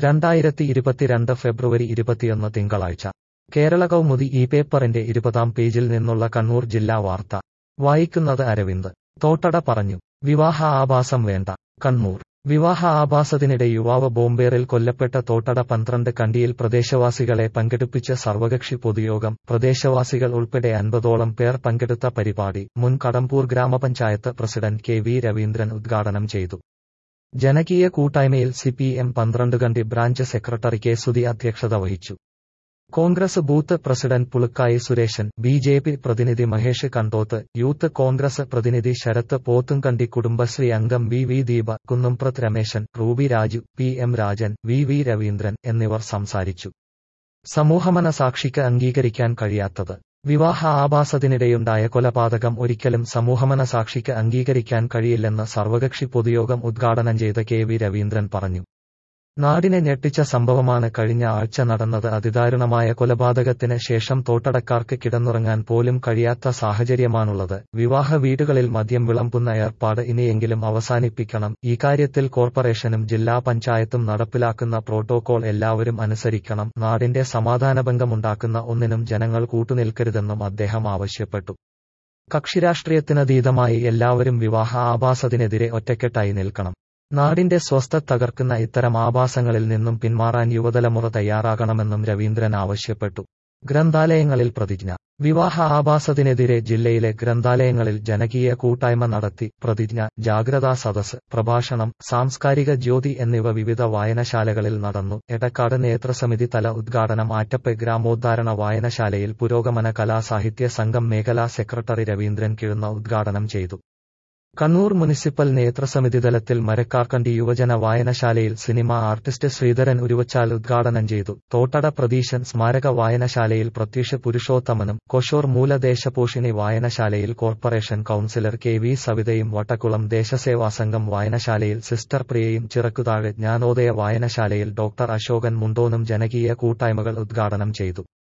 രണ്ടായിരത്തി ഇരുപത്തിരണ്ട് ഫെബ്രുവരി ഇരുപത്തിയൊന്ന് തിങ്കളാഴ്ച കേരള കൗമുദി ഈ പേപ്പറിന്റെ ഇരുപതാം പേജിൽ നിന്നുള്ള കണ്ണൂർ ജില്ലാ വാർത്ത വായിക്കുന്നത് അരവിന്ദ് തോട്ടട പറഞ്ഞു വിവാഹ ആഭാസം വേണ്ട കണ്ണൂർ വിവാഹ ആഭാസത്തിനിടെ യുവാവ് ബോംബേറിൽ കൊല്ലപ്പെട്ട തോട്ടട പന്ത്രണ്ട് കണ്ടിയിൽ പ്രദേശവാസികളെ പങ്കെടുപ്പിച്ച സർവകക്ഷി പൊതുയോഗം പ്രദേശവാസികൾ ഉൾപ്പെടെ അൻപതോളം പേർ പങ്കെടുത്ത പരിപാടി മുൻ കടമ്പൂർ ഗ്രാമപഞ്ചായത്ത് പ്രസിഡന്റ് കെ വി രവീന്ദ്രൻ ഉദ്ഘാടനം ചെയ്തു ജനകീയ കൂട്ടായ്മയിൽ സി പി എം പന്ത്രണ്ട് Kandi branch secretary K Sudhi അധ്യക്ഷത വഹിച്ചു Congress booth president Pulukkayi Suresan B J P പ്രതിനിധി മഹേഷ് കണ്ടോത്ത് യൂത്ത് കോൺഗ്രസ് പ്രതിനിധി ശരത്ത് പോത്തുംകണ്ടി കുടുംബശ്രീ അംഗം V V Deepa Kunnumprath Rameshan Ruby Raju P M Rajan V V Raveendran എന്നിവർ സംസാരിച്ചു സമൂഹമനസാക്ഷിക്ക് അംഗീകരിക്കാൻ കഴിയാത്തത് വിവാഹ ആഭാസത്തിനിടെയുണ്ടായ കൊലപാതകം ഒരിക്കലും സമൂഹമനസാക്ഷിക്ക് അംഗീകരിക്കാൻ കഴിയില്ലെന്ന് സർവകക്ഷി പൊതുയോഗം ഉദ്ഘാടനം ചെയ്ത കെ വി രവീന്ദ്രൻ പറഞ്ഞു നാടിനെ ഞെട്ടിച്ച സംഭവമാണ് കഴിഞ്ഞ ആഴ്ച നടന്നത് അതിദാരുണമായ കൊലപാതകത്തിന് ശേഷം തോട്ടടക്കാർക്ക് കിടന്നുറങ്ങാൻ പോലും കഴിയാത്ത സാഹചര്യമാണുള്ളത് വിവാഹ വീടുകളിൽ മദ്യം വിളമ്പുന്ന ഏർപ്പാട് ഇനിയെങ്കിലും അവസാനിപ്പിക്കണം ഇക്കാര്യത്തിൽ കോർപ്പറേഷനും ജില്ലാ പഞ്ചായത്തും നടപ്പിലാക്കുന്ന പ്രോട്ടോകോൾ എല്ലാവരും അനുസരിക്കണം നാടിന്റെ സമാധാനഭംഗമുണ്ടാക്കുന്ന ഒന്നിനും ജനങ്ങൾ കൂട്ടുനിൽക്കരുതെന്നും അദ്ദേഹം ആവശ്യപ്പെട്ടു കക്ഷിരാഷ്ട്രീയത്തിനതീതമായി എല്ലാവരും വിവാഹ ആഭാസത്തിനെതിരെ ഒറ്റക്കെട്ടായി നിൽക്കണം നാടിന്റെ സ്വസ്ഥ തകർക്കുന്ന ഇത്തരം ആഭാസങ്ങളിൽ നിന്നും പിന്മാറാൻ യുവതലമുറ തയ്യാറാകണമെന്നും രവീന്ദ്രൻ ആവശ്യപ്പെട്ടു ഗ്രന്ഥാലയങ്ങളിൽ പ്രതിജ്ഞ വിവാഹ ആഭാസത്തിനെതിരെ ജില്ലയിലെ ഗ്രന്ഥാലയങ്ങളിൽ ജനകീയ കൂട്ടായ്മ നടത്തി പ്രതിജ്ഞ ജാഗ്രതാ സദസ് പ്രഭാഷണം സാംസ്കാരിക ജ്യോതി എന്നിവ വിവിധ വായനശാലകളിൽ നടന്നു എടക്കാട് നേതൃസമിതി തല ഉദ്ഘാടനം ആറ്റപ്പ് ഗ്രാമോദ്ധാരണ വായനശാലയിൽ പുരോഗമന കലാസാഹിത്യ സംഘം മേഖലാ സെക്രട്ടറി രവീന്ദ്രൻ കിഴുന്ന ഉദ്ഘാടനം ചെയ്തു കണ്ണൂർ മുനിസിപ്പൽ നേതൃസമിതി തലത്തിൽ മരക്കാർക്കണ്ടി യുവജന വായനശാലയിൽ സിനിമ ആർട്ടിസ്റ്റ് ശ്രീധരൻ ഉരുവച്ചാൽ ഉദ്ഘാടനം ചെയ്തു തോട്ടട പ്രതീശൻ സ്മാരക വായനശാലയിൽ പ്രത്യക്ഷ പുരുഷോത്തമനും കൊശോർ മൂലദേശപോഷിണി വായനശാലയിൽ കോർപ്പറേഷൻ കൌൺസിലർ കെ വി സവിതയും വട്ടക്കുളം ദേശസേവാ സംഘം വായനശാലയിൽ സിസ്റ്റർ പ്രിയയും ചിറക്കുതാഴെ ജ്ഞാനോദയ വായനശാലയിൽ ഡോക്ടർ അശോകൻ മുണ്ടോനും ജനകീയ കൂട്ടായ്മകൾ ഉദ്ഘാടനം ചെയ്തു